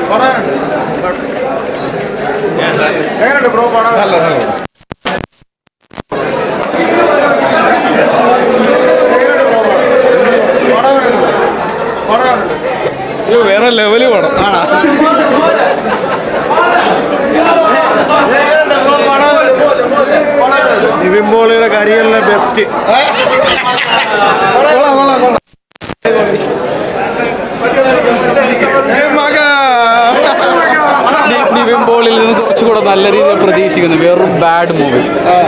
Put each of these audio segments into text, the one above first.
എങ്ങനെയുണ്ട് ബ്രോ പടം നല്ല നല്ല എങ്ങനെയുണ്ട് ബ്രോ പടം എങ്ങനെയുണ്ട് പടം എങ്ങനെയുണ്ട് ഇത് വേറെ ലെവല് പടം എങ്ങനെയുണ്ട് ബ്രോ പടം പടം എങ്ങനെയുണ്ട് നിവിൻ പോളിയുടെ കരിയറിലെ ബെസ്റ്റ് കൊള്ളാം കൊള്ളാം കൊള്ളാം നി- നിവിൻ പോളിൽ നിന്ന് കുറച്ചുകൂടെ നല്ല രീതിയിൽ പ്രതീക്ഷിക്കുന്നു വെറും ബാഡ് മൂവി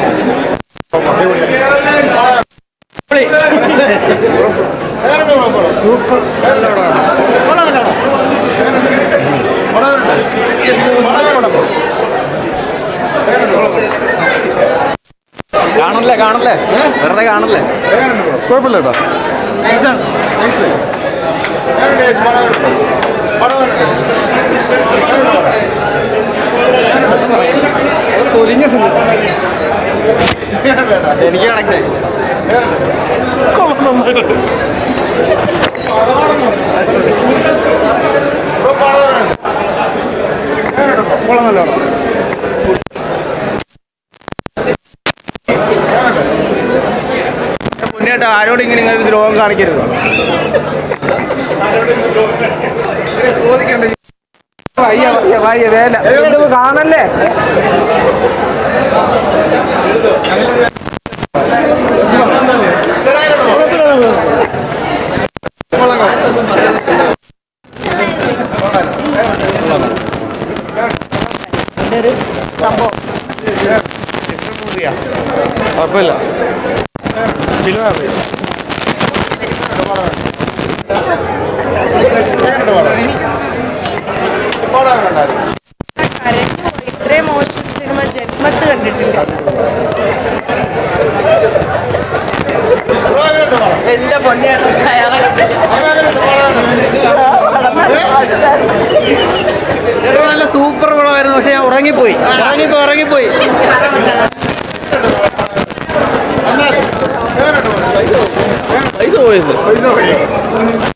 എങ്ങനെയുണ്ട് ബ്രോ പടം സൂപ്പർ പടം എങ്ങനെയുണ്ട് പടം എങ്ങനെയുണ്ട് പടം എങ്ങനെയുണ്ട് കാണല്ലേ കാണല്ലേ വെറുതെ കാണല്ലേ എങ്ങനെയുണ്ട് ബ്രോ കുഴപ്പമില്ല കേട്ടോ നൈസ് എങ്ങനെയുണ്ട് ചേച്ചി പടം എങ്ങനെയുണ്ട് പടം എങ്ങനെയുണ്ട് പൊലിഞ്ഞ സിനിമ എനിക്ക് കണക്ട് ബ്രോ പടം എങ്ങനെയുണ്ട് എങ്ങനെയുണ്ട് ബ്രോ കൊള്ളാം നല്ല പടം മുന്നേട്ട് ആരോടും ഇങ്ങനെ ഇങ്ങനെ ഒരു ദ്രോഹം കാണിക്കരുത് വയ്യ വയ്യ വയ്യ വേല എന്ത് കാണല്ലേ കുഴപ്പമില്ല ഫിലിം ആവറേജ് എങ്ങനെയുണ്ട് പടം പടം എങ്ങനെയുണ്ടായിരുന്നു കരഞ്ഞു ഇത്രയും മോശം സിനിമ ജന്മത്ത് കണ്ടിട്ടില്ല ബ്രോ എങ്ങനെയുണ്ട് പടം എന്റെ പൊന്നെയാണ് അയാളെ എങ്ങനെയുണ്ട് പടം നല്ല സൂപ്പർ പടമായിരുന്നു പക്ഷെ ഞാൻ ഉറങ്ങിപ്പോയി ഉറങ്ങിപ്പോയി ഉറങ്ങിപ്പോയി എങ്ങനെയുണ്ട് പടം പൈസ പോയത് പൈസ പോയോ